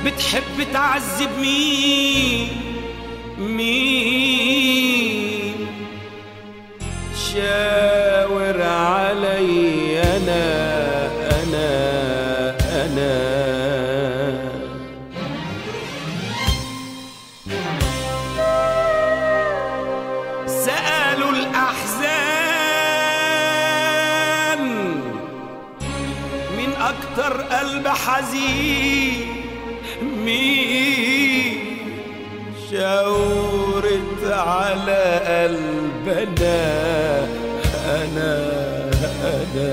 بتحب تعذب مين مين شاور علي انا انا انا سألوا الأحزان من أكتر قلب حزين مين شاورت على قلبنا أنا أنا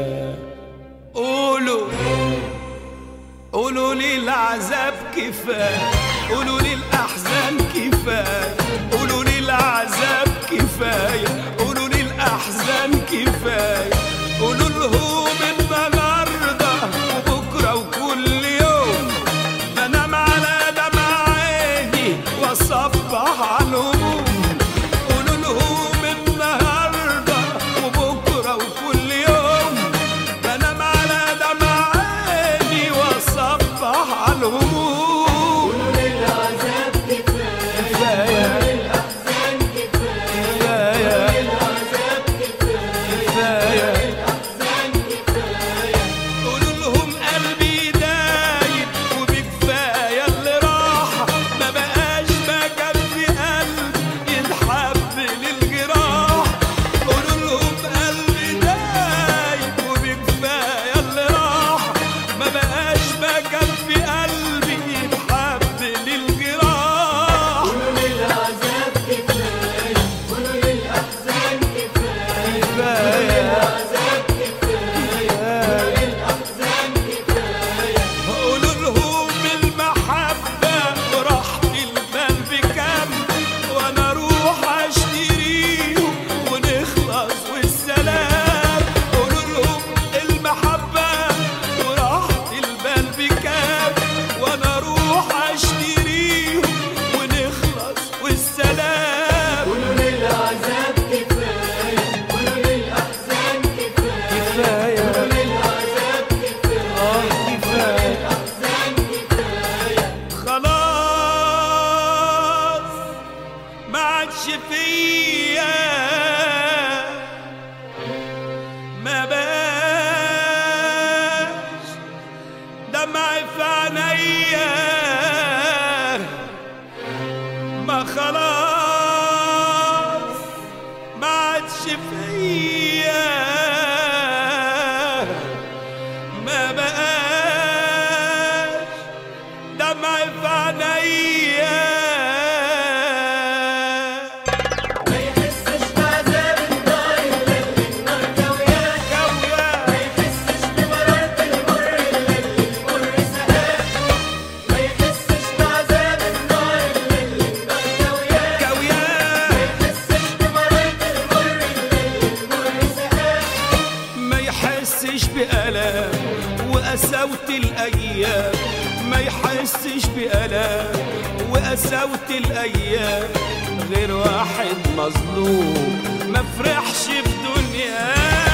قولوا قولوا لي العذاب كفاية قولوا لي الأحزان كفاية قولوا لي العذاب كفاية قولوا لي الأحزان كفاية قولوا لهم النهاردة وبكرة وكل يوم بنام على دمع عيني وأصبح على الهموم قولوا لهم النهاردة وبكرة وكل يوم بنام على دمع عيني وأصبح على الهموم العذاب كفاية كفاية الأحزان كفاية كفاية العذاب كفاية كفاية الأحزان كفاية قولوا لهم قلبي دايب وبكفاية اللي راح ما بقاش مكان في قلب يتحب للجراح قولوا لهم قلبي دايب وبكفاية اللي راح ما بقاش مكان في قلبي يتحب للجراح قولوا للعذاب كفاية قولوا للأحزان كفاية كفاية العذاب كفاية الأحزان كفاية قولوا لهم المحبة وراحة البال بكام وانا اروح اشتريهم ونخلص والسلام قولوا لهم المحبة وراحة البال بكام وانا اروح اشتريهم ونخلص والسلام قولوا للعذاب كفاية قولوا للأحزان كفاية كفاية قولوا للعذاب كفاية اه كفاية الأحزان كفاية خلاص ما عادش فيا ما باش دمع في عينيا ما خلاص ما عادش فيا ما بقاش دمع في عينيا ما يحسش بعذاب النار إلا اللي النار كوياه كويا ما يحسش بمرارة المر إلا اللي المر سقاه ما يحسش بعذاب النار إلا اللي النار كوياه كويا ما يحسش بمرارة المر إلا اللي المر سقاه ما يحسش بألم وقساوة الأيام ما يحسش بألم وقساوة الأيام غير واحد مظلوم ما فرحش في دنيا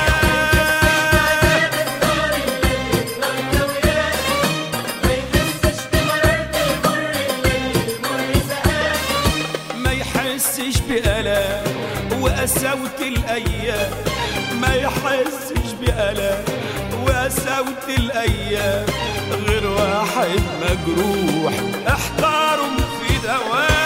النار إلا اللي النار كوياه ما يحسش بمرارة المر إلا اللي المر سقاه ما يحسش بألم وقساوة الأيام ما يحسش بألم وقساوة الأيام غير واحد مجروح احتارم في دوام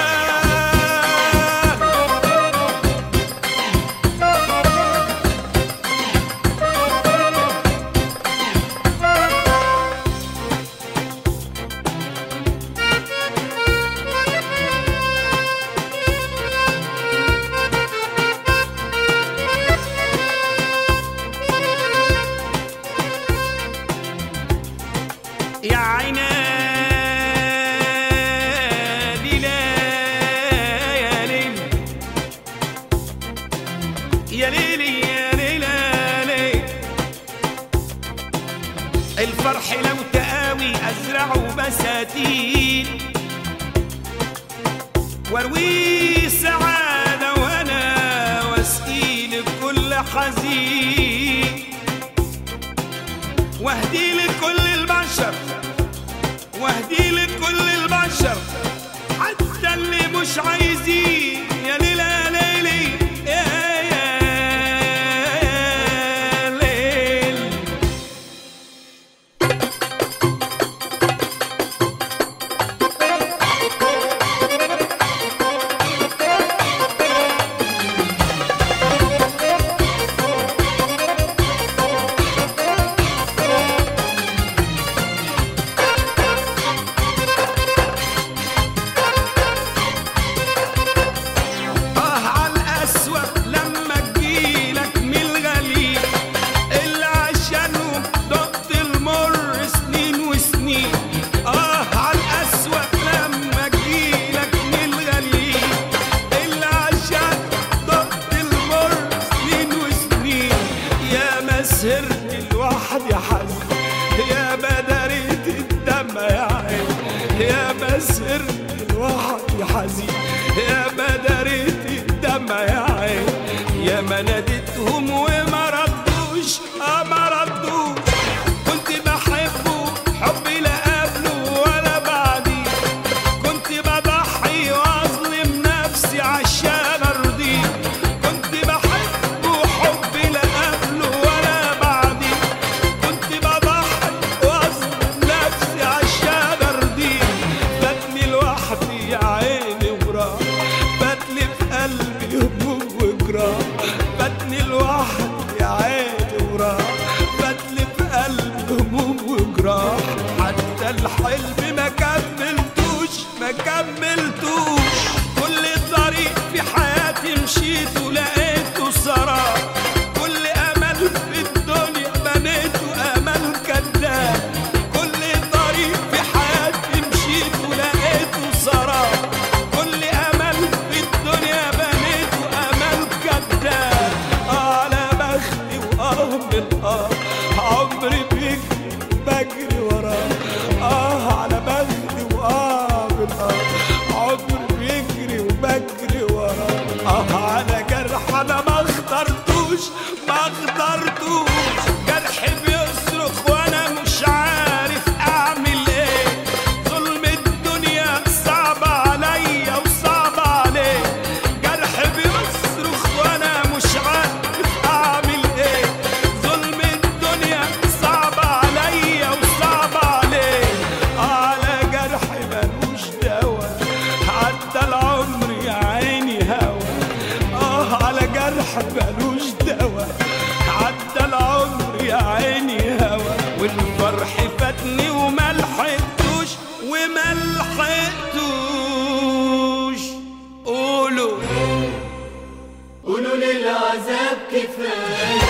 يا عيني ليلى يا ليل يا ليل يا ليل يا ليل الفرح لو تقاوي أزرعه بساتين وارويه سعادة وأنا واسقيه لكل حزين واهدي لكل البشر واهدي لكل مش عايزين يا ليلى ليلي يا يا ليل اه عالقسوة لما تجيلك من الغليل اللي عشانهم ضغط المر سنين وسنين اه عالقسوة لما تجيلك من الغليل اللي عشان ضغط المر سنين وسنين يا ما سهرت لوحدي حزين يا بدريت الدم يا عين يا ما سهرت لوحدي حزين يا بدريت الدم يا عين يا ما ناديتهم وما ردوش اه ما ردوش كنت بحبه حبي لا قبله ولا بعديه كنت بضحي واظلم نفسي عشان ارضيه كنت بحبه حبي لا قبله ولا بعديه كنت بضحي واظلم نفسي عشان ارضيه فاتني لوحدي يا عيني وراح فاتلي في قلبي هموم وجراح فاتني لوحدي يا عيني وراح فاتلي في قلبي هموم وجراح حتى الحلم ما كملتوش ما كملتوش كل طريق في حياتي مشيته لقيته سراب كل امل في الدنيا بنيته امل كذاب كل طريق في حياتي مشيته لقيته سراب كل امل في الدنيا بنيته امل كذاب على بختي واه من اه عمري بيجري بجري وراه اه على بختي واه من اه عمري بيجري وبجري وراه اه على جرح انا ما اخترتوش ما اخترتوش جرح بيصرخ وانا مش عارف اعمل ايه ظلم الدنيا صعب عليا وصعب عليه جرح بيصرخ وانا مش عارف اعمل ايه ظلم الدنيا صعب عليا وصعب عليه على جرح ملوش دوا عدى العمر يا عيني هوا اه على جرح ملوش دوا عدى العمر يا عيني هوا والفرح فاتني وما لحقتوش وما لحقتوش قولوا قولوا للعذاب كفاية